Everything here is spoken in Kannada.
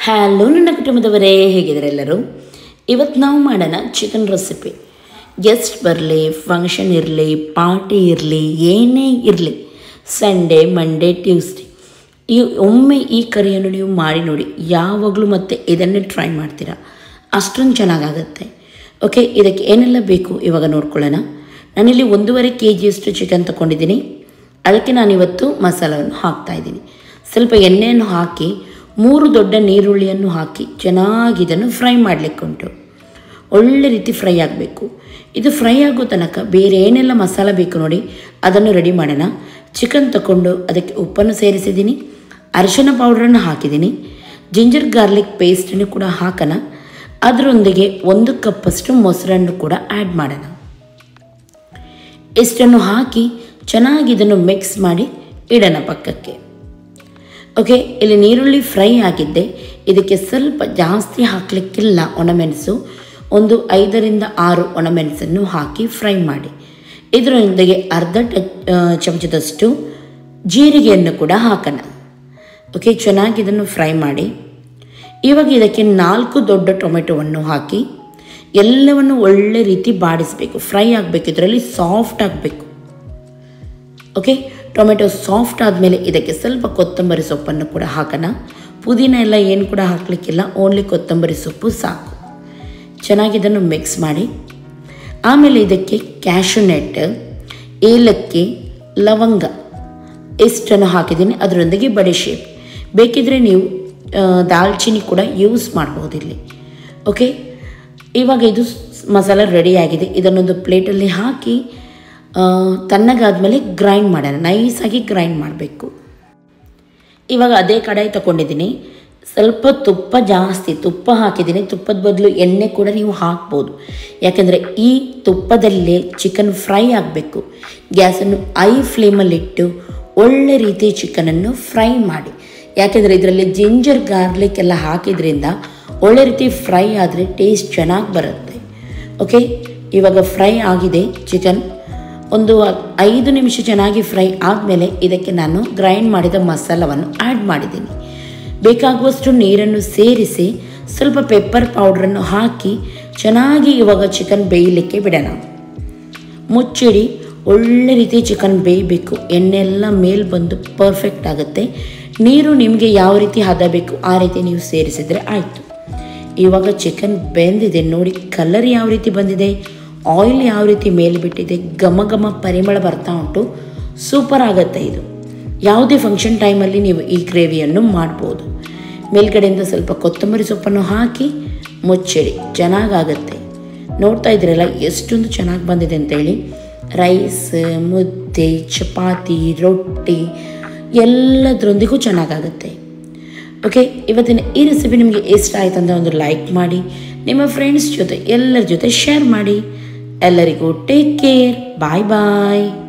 ಹಲೋ ನನ್ನ ಕುಟುಂಬದವರೇ ಹೇಗಿದ್ದಾರೆ ಎಲ್ಲರೂ ಇವತ್ತು ನಾವು ಮಾಡೋಣ ಚಿಕನ್ ರೆಸಿಪಿ ಗೆಸ್ಟ್ ಬರಲಿ ಫಂಕ್ಷನ್ ಇರಲಿ ಪಾರ್ಟಿ ಇರಲಿ ಏನೇ ಇರಲಿ ಸಂಡೇ ಮಂಡೇ ಟ್ಯೂಸ್ಡೇ ಈ ಒಮ್ಮೆ ಈ ಕರಿಯನ್ನು ನೀವು ಮಾಡಿ ನೋಡಿ ಯಾವಾಗಲೂ ಮತ್ತೆ ಇದನ್ನೇ ಟ್ರೈ ಮಾಡ್ತೀರಾ ಅಷ್ಟೊಂದು ಚೆನ್ನಾಗಾಗುತ್ತೆ ಓಕೆ ಇದಕ್ಕೆ ಏನೆಲ್ಲ ಬೇಕು ಇವಾಗ ನೋಡ್ಕೊಳ್ಳೋಣ ನಾನಿಲ್ಲಿ ಒಂದೂವರೆ ಕೆ ಜಿಯಷ್ಟು ಚಿಕನ್ ತೊಗೊಂಡಿದ್ದೀನಿ ಅದಕ್ಕೆ ನಾನಿವತ್ತು ಮಸಾಲವನ್ನು ಹಾಕ್ತಾ ಇದ್ದೀನಿ ಸ್ವಲ್ಪ ಎಣ್ಣೆಯನ್ನು ಹಾಕಿ ಮೂರು ದೊಡ್ಡ ನೀರುಳ್ಳಿಯನ್ನು ಹಾಕಿ ಚೆನ್ನಾಗಿ ಇದನ್ನು ಫ್ರೈ ಮಾಡಲಿಕ್ಕೆ ಉಂಟು ಒಳ್ಳೆ ರೀತಿ ಫ್ರೈ ಆಗಬೇಕು ಇದು ಫ್ರೈ ಆಗೋ ತನಕ ಬೇರೆ ಏನೆಲ್ಲ ಮಸಾಲ ಬೇಕು ನೋಡಿ ಅದನ್ನು ರೆಡಿ ಮಾಡೋಣ ಚಿಕನ್ ತಗೊಂಡು ಅದಕ್ಕೆ ಉಪ್ಪನ್ನು ಸೇರಿಸಿದ್ದೀನಿ ಅರಿಶಿನ ಪೌಡ್ರನ್ನು ಹಾಕಿದ್ದೀನಿ ಜಿಂಜರ್ ಗಾರ್ಲಿಕ್ ಪೇಸ್ಟನ್ನು ಕೂಡ ಹಾಕೋಣ ಅದರೊಂದಿಗೆ ಒಂದು ಕಪ್ಪಷ್ಟು ಮೊಸರನ್ನು ಕೂಡ ಆ್ಯಡ್ ಮಾಡೋಣ ಇಷ್ಟನ್ನು ಹಾಕಿ ಚೆನ್ನಾಗಿ ಇದನ್ನು ಮಿಕ್ಸ್ ಮಾಡಿ ಇಡೋಣ ಪಕ್ಕಕ್ಕೆ ಓಕೆ ಇಲ್ಲಿ ನೀರುಳ್ಳಿ ಫ್ರೈ ಆಗಿದ್ದೆ ಇದಕ್ಕೆ ಸ್ವಲ್ಪ ಜಾಸ್ತಿ ಹಾಕಲಿಕ್ಕಿಲ್ಲ ಒಣಮೆಣಸು ಒಂದು ಐದರಿಂದ ಆರು ಒಣಮೆಣಸನ್ನು ಹಾಕಿ ಫ್ರೈ ಮಾಡಿ ಇದರೊಂದಿಗೆ ಅರ್ಧ ಟ ಚಮಚದಷ್ಟು ಜೀರಿಗೆಯನ್ನು ಕೂಡ ಹಾಕೋಣ ಓಕೆ ಚೆನ್ನಾಗಿ ಇದನ್ನು ಫ್ರೈ ಮಾಡಿ ಇವಾಗ ಇದಕ್ಕೆ ನಾಲ್ಕು ದೊಡ್ಡ ಟೊಮೆಟೊವನ್ನು ಹಾಕಿ ಎಲ್ಲವನ್ನು ಒಳ್ಳೆ ರೀತಿ ಬಾಡಿಸಬೇಕು ಫ್ರೈ ಆಗಬೇಕು ಇದರಲ್ಲಿ ಸಾಫ್ಟ್ ಆಗಬೇಕು ಓಕೆ ಟೊಮೆಟೊ ಸಾಫ್ಟ್ ಆದಮೇಲೆ ಇದಕ್ಕೆ ಸ್ವಲ್ಪ ಕೊತ್ತಂಬರಿ ಸೊಪ್ಪನ್ನು ಕೂಡ ಹಾಕೋಣ ಪುದೀನ ಎಲ್ಲ ಏನು ಕೂಡ ಹಾಕಲಿಕ್ಕಿಲ್ಲ ಓನ್ಲಿ ಕೊತ್ತಂಬರಿ ಸೊಪ್ಪು ಸಾಕು ಚೆನ್ನಾಗಿ ಇದನ್ನು ಮಿಕ್ಸ್ ಮಾಡಿ ಆಮೇಲೆ ಇದಕ್ಕೆ ಕ್ಯಾಶು ನೆಟ್ ಏಲಕ್ಕಿ ಲವಂಗ ಇಷ್ಟನ್ನು ಹಾಕಿದ್ದೀನಿ ಅದರೊಂದಿಗೆ ಬಡೆ ಶೇಪ್ ಬೇಕಿದ್ರೆ ನೀವು ಆ, ದಾಲ್ಚಿನ್ನಿ ಕೂಡ ಯೂಸ್ ಮಾಡ್ಬೋದು ಇಲ್ಲಿ ಓಕೆ ಇವಾಗ ಇದು ಸ್- ಮಸಾಲ ರೆಡಿ ಆಗಿದೆ ಇದನ್ನೊಂದು ಪ್ಲೇಟಲ್ಲಿ ಹಾಕಿ ಆ, ತಣ್ಣಗಾದ್ಮೇಲೆ ಗ್ರೈಂಡ್ ಮಾಡೋಣ ನೈಸಾಗಿ ಗ್ರೈಂಡ್ ಮಾಡಬೇಕು ಇವಾಗ ಅದೇ ಕಡಾಯಿ ತಗೊಂಡಿದ್ದೀನಿ ಸ್ವಲ್ಪ ತುಪ್ಪ ಜಾಸ್ತಿ ತುಪ್ಪ ಹಾಕಿದ್ದೀನಿ ತುಪ್ಪದ ಬದಲು ಎಣ್ಣೆ ಕೂಡ ನೀವು ಹಾಕ್ಬೋದು ಯಾಕಂದರೆ ಈ ತುಪ್ಪದಲ್ಲೇ ಚಿಕನ್ ಫ್ರೈ ಆಗಬೇಕು ಗ್ಯಾಸನ್ನು ಐ ಫ್ಲೇಮಲ್ಲಿಟ್ಟು ಒಳ್ಳೆ ರೀತಿ ಚಿಕನನ್ನು ಫ್ರೈ ಮಾಡಿ ಯಾಕೆಂದರೆ ಇದರಲ್ಲಿ ಜಿಂಜರ್ ಗಾರ್ಲಿಕ್ ಎಲ್ಲ ಹಾಕಿದ್ರಿಂದ ಒಳ್ಳೆ ರೀತಿ ಫ್ರೈ ಆದರೆ ಟೇಸ್ಟ್ ಚೆನ್ನಾಗಿ ಬರುತ್ತೆ ಓಕೆ ಇವಾಗ ಫ್ರೈ ಆಗಿದೆ ಚಿಕನ್ ಒಂದು ಐದು ನಿಮಿಷ ಚೆನ್ನಾಗಿ ಫ್ರೈ ಆದಮೇಲೆ ಇದಕ್ಕೆ ನಾನು ಗ್ರೈಂಡ್ ಮಾಡಿದ ಮಸಾಲವನ್ನು ಆ್ಯಡ್ ಮಾಡಿದ್ದೀನಿ ಬೇಕಾಗುವಷ್ಟು ನೀರನ್ನು ಸೇರಿಸಿ ಸ್ವಲ್ಪ ಪೆಪ್ಪರ್ ಪೌಡ್ರನ್ನು ಹಾಕಿ ಚೆನ್ನಾಗಿ ಇವಾಗ ಚಿಕನ್ ಬೇಯಲಿಕ್ಕೆ ಬಿಡೋಣ ಮುಚ್ಚಿಡಿ ಒಳ್ಳೆ ರೀತಿ ಚಿಕನ್ ಬೇಯಬೇಕು ಎಣ್ಣೆ ಎಲ್ಲ ಮೇಲೆ ಬಂದು ಪರ್ಫೆಕ್ಟ್ ಆಗುತ್ತೆ ನೀರು ನಿಮಗೆ ಯಾವ ರೀತಿ ಹದ ಬೇಕು ಆ ರೀತಿ ನೀವು ಸೇರಿಸಿದರೆ ಆಯಿತು ಇವಾಗ ಚಿಕನ್ ಬೆಂದಿದೆ ನೋಡಿ ಕಲರ್ ಯಾವ ರೀತಿ ಬಂದಿದೆ ಆಯಿಲ್ ಯಾವ ರೀತಿ ಮೇಲೆ ಬಿಟ್ಟಿದೆ ಘಮ ಘಮ ಪರಿಮಳ ಬರ್ತಾ ಉಂಟು ಸೂಪರ್ ಆಗುತ್ತೆ ಇದು ಯಾವುದೇ ಫಂಕ್ಷನ್ ಟೈಮಲ್ಲಿ ನೀವು ಈ ಗ್ರೇವಿಯನ್ನು ಮಾಡ್ಬೋದು ಮೇಲ್ಗಡೆಯಿಂದ ಸ್ವಲ್ಪ ಕೊತ್ತಂಬರಿ ಸೊಪ್ಪನ್ನು ಹಾಕಿ ಮುಚ್ಚಿಡಿ ಚೆನ್ನಾಗಾಗತ್ತೆ ನೋಡ್ತಾ ಇದ್ದೀರಲ್ಲ ಎಷ್ಟೊಂದು ಚೆನ್ನಾಗಿ ಬಂದಿದೆ ಅಂತೇಳಿ ರೈಸ್ ಮುದ್ದೆ ಚಪಾತಿ ರೊಟ್ಟಿ ಎಲ್ಲದರೊಂದಿಗೂ ಚೆನ್ನಾಗಾಗುತ್ತೆ ಓಕೆ ಇವತ್ತಿನ ಈ ರೆಸಿಪಿ ನಿಮಗೆ ಇಷ್ಟ ಆಯ್ತು ಅಂದರೆ ಒಂದು ಲೈಕ್ ಮಾಡಿ ನಿಮ್ಮ ಫ್ರೆಂಡ್ಸ್ ಜೊತೆ ಎಲ್ಲರ ಜೊತೆ ಶೇರ್ ಮಾಡಿ ಎಲ್ಲರಿಗೂ ಟೇಕ್ ಕೇರ್ ಬಾಯ್ ಬಾಯ್